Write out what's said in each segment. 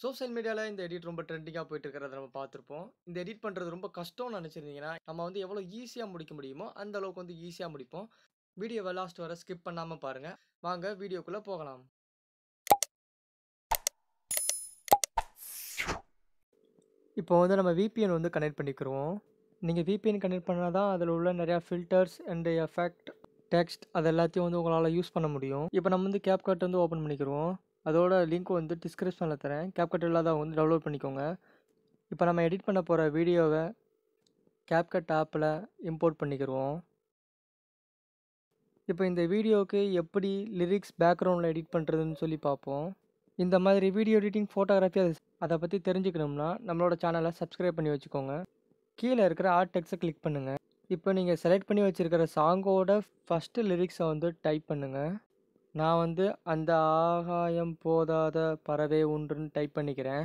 Social மீடியால இந்த edit ரொம்ப ட்ரெண்டிங்கா போயிட்டு இருக்கிறத நம்ம பார்த்துருப்போம். இந்த எடிட் பண்றது ரொம்ப கஷ்டம்னு நெனச்சிருந்தீங்கன்னா, நம்ம வந்து எவ்வளோ ஈஸியா முடிக்க முடியுமோ, அந்த அளவுக்கு வந்து ஈஸியா முடிப்போம். வீடியோவ லாஸ்ட் வர ஸ்கிப் பண்ணாம பாருங்க. வாங்க வீடியோக்குள்ள போகலாம். இப்போ வந்து நம்ம VPN வந்து கனெக்ட் பண்ணிக்கிருவோம். நீங்க VPN கனெக்ட் பண்ணா தான் அதில உள்ள நெறையா ஃபில்டர்ஸ் அண்ட் எஃபெக்ட், டெக்ஸ்ட் அது எல்லாத்தையும் வந்து உங்களால யூஸ் பண்ண முடியும். இப்போ நம்ம வந்து CapCut வந்து ஓப்பன் பண்ணிக்கிருவோம். அதோட லிங்க் வந்து டிஸ்கிரிப்ஷன்ல தரேன். CapCut இல்லாதவங்க வந்து டவுன்லோட் பண்ணிக்கோங்க. இப்போ நம்ம எடிட் பண்ண போற வீடியோவ CapCut ஆப்ல இம்போர்ட் பண்ணிக்கிருவோம். இப்போ இந்த வீடியோவுக்கு எப்படி லிரிக்ஸ் பேக்கிரவுண்ட்ல எடிட் பண்றதுன்னு சொல்லி பார்ப்போம். இந்த மாதிரி வீடியோ எடிட்டிங், ஃபோட்டோகிராஃபி அது அத பத்தி தெரிஞ்சுக்கணும்னா, நம்மளோட சேனல சப்ஸ்கிரைப் பண்ணி வச்சுக்கோங்க. கீழ இருக்கிற ஆட் டெக்ஸ்ட்ட கிளிக் பண்ணுங்க. இப்போ நீங்க செலக்ட் பண்ணி வச்சிருக்கிற சாங்கோட ஃபர்ஸ்ட் லிரிக்ஸ வந்து டைப் பண்ணுங்க. நான் வந்து அந்த ஆகாயம் போதாத பறவை ஒன்றுன்னு டைப் பண்ணிக்கிறேன்.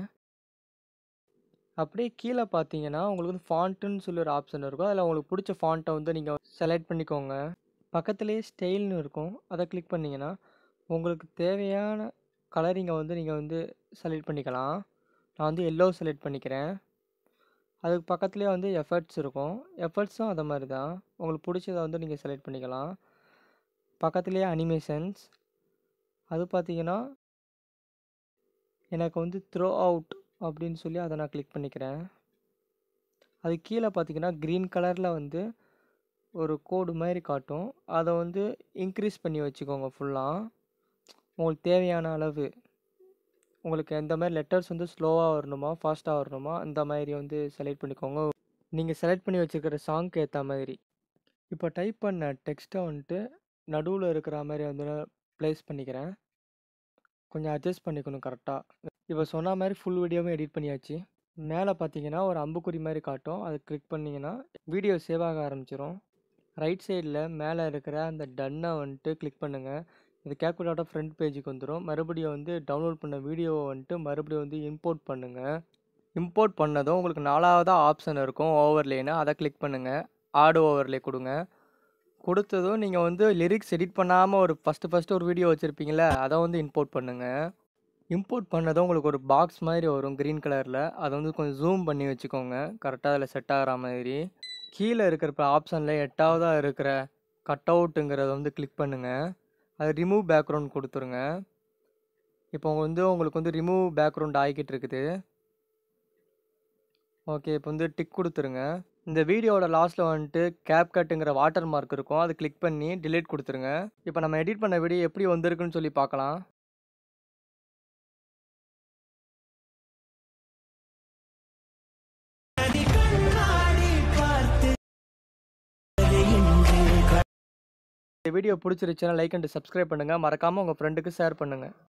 அப்படியே கீழ பார்த்தீங்கன்னா, உங்களுக்கு வந்து ஃபாண்ட்டுன்னு சொல்லி ஒரு ஆப்ஷன் இருக்கும். அதில உங்களுக்கு புடிச்ச ஃபாண்ட்ட வந்து நீங்க செலக்ட் பண்ணிக்கோங்க. பக்கத்திலேயே ஸ்டைல்ன்னு இருக்கும். அத கிளிக் பண்ணீங்கன்னா, உங்களுக்கு தேவையான கலரிங்க வந்து நீங்க வந்து செலக்ட் பண்ணிக்கலாம். நான் வந்து எல்லோ செலக்ட் பண்ணிக்கிறேன். அதுக்கு பக்கத்திலேயே வந்து எஃபெக்ட்ஸ் இருக்கும். எஃபெக்ட்ஸும் அத மாரி தான். உங்களுக்கு புடிச்சத வந்து நீங்க செலக்ட் பண்ணிக்கலாம். பக்கத்திலேயே அனிமேஷன்ஸ். அது பார்த்தீங்கன்னா எனக்கு வந்து த்ரோ அவுட் அப்படின்னு சொல்லி அத நான் கிளிக் பண்ணிக்கிறேன். அதுக்கு கீழ பார்த்தீங்கன்னா, கிரீன் கலர்ல வந்து ஒரு கோடு மாரி காட்டும். அத வந்து இன்கிரீஸ் பண்ணி வச்சுக்கோங்க ஃபுல்லா. உங்களுக்கு தேவையான அளவு. உங்களுக்கு எந்த மாரி லெட்டர்ஸ் வந்து ஸ்லோவா வரணுமா, ஃபாஸ்ட்டா வரணுமா, அந்த மாரி வந்து செலக்ட் பண்ணிக்கோங்க. நீங்க செலக்ட் பண்ணி வச்சிருக்கிற சாங்க்கு ஏத்தா மாதிரி. இப்போ டைப் பண்ண டெக்ஸ்ட்ட வந்துட்டு நடுவுல இருக்கிற மாரி வந்து நான் பிளேஸ் பண்ணிக்கிறேன். கொஞ்சம் அட்ஜஸ்ட் பண்ணிக்கணும் கரெக்ட்டா. இப்போ சொன்ன மாரி ஃபுல் வீடியோவும் எடிட் பண்ணியாச்சு. மேல பார்த்தீங்கன்னா, ஒரு அம்புக்குறி மாரி காட்டும். அத கிளிக் பண்ணீங்கன்னா, வீடியோ சேவ் ஆக ஆரம்பிச்சுரும். ரைட் சைடுல மேல இருக்கிற அந்த டன்ன வந்துட்டு கிளிக் பண்ணுங்க. இது CapCutஓட ஃப்ரண்ட் பேஜுக்கு வந்துரும். மறுபடியும் வந்து டவுன்லோட் பண்ண வீடியோவ வந்துட்டு மறுபடியும் வந்து இம்போர்ட் பண்ணுங்க. இம்போர்ட் பண்ணதும் உங்களுக்கு 4வதா ஆப்ஷன் இருக்கும் ஓவர்லேன்னு. அத கிளிக் பண்ணுங்க. ஆட் ஓவர்லே குடுங்க. குடுத்ததும் நீங்க வந்து லிரிக்ஸ் எடிட் பண்ணாம ஒரு ஃபர்ஸ்ட் ஃபர்ஸ்ட் ஒரு வீடியோ வச்சிருப்பீங்கல்ல, அத வந்து இம்போர்ட் பண்ணுங்க. இம்போர்ட் பண்ணதும் உங்களுக்கு ஒரு பாக்ஸ் மாரி வரும் கிரீன் கலர்ல. அத வந்து கொஞ்சம் ஜூம் பண்ணி வச்சுக்கோங்க. கரெக்ட்டா அதில செட் ஆகுற மாதிரி. கீழ இருக்கிற ஆப்ஷன்ல 8வதா இருக்கிற கட் அவுட்ங்கிறத வந்து கிளிக் பண்ணுங்க. அது ரிமூவ் பேக்கிரவுண்ட் குடுத்துருங்க. இப்போ வந்து உங்களுக்கு வந்து ரிமூவ் பேக்கிரவுண்ட் ஆயிக்கிட்டு இருக்குது. ஓகே. இப்போ வந்து டிக் குடுத்துருங்க. இந்த வீடியோவோட லாஸ்ட்ல வந்துட்டு CapCutங்கிற வாட்டர் மார்க் இருக்கும். அத கிளிக் பண்ணி டிலீட் குடுத்துருங்க. இப்போ நம்ம எடிட் பண்ண வீடியோ எப்படி வந்திருக்குன்னு சொல்லி பார்க்கலாம். இந்த வீடியோ புடிச்சிருச்சுன்னா லைக் அண்ட் சப்ஸ்கிரைப் பண்ணுங்க. மறக்காம உங்க ஃப்ரெண்டுக்கு ஷேர் பண்ணுங்க.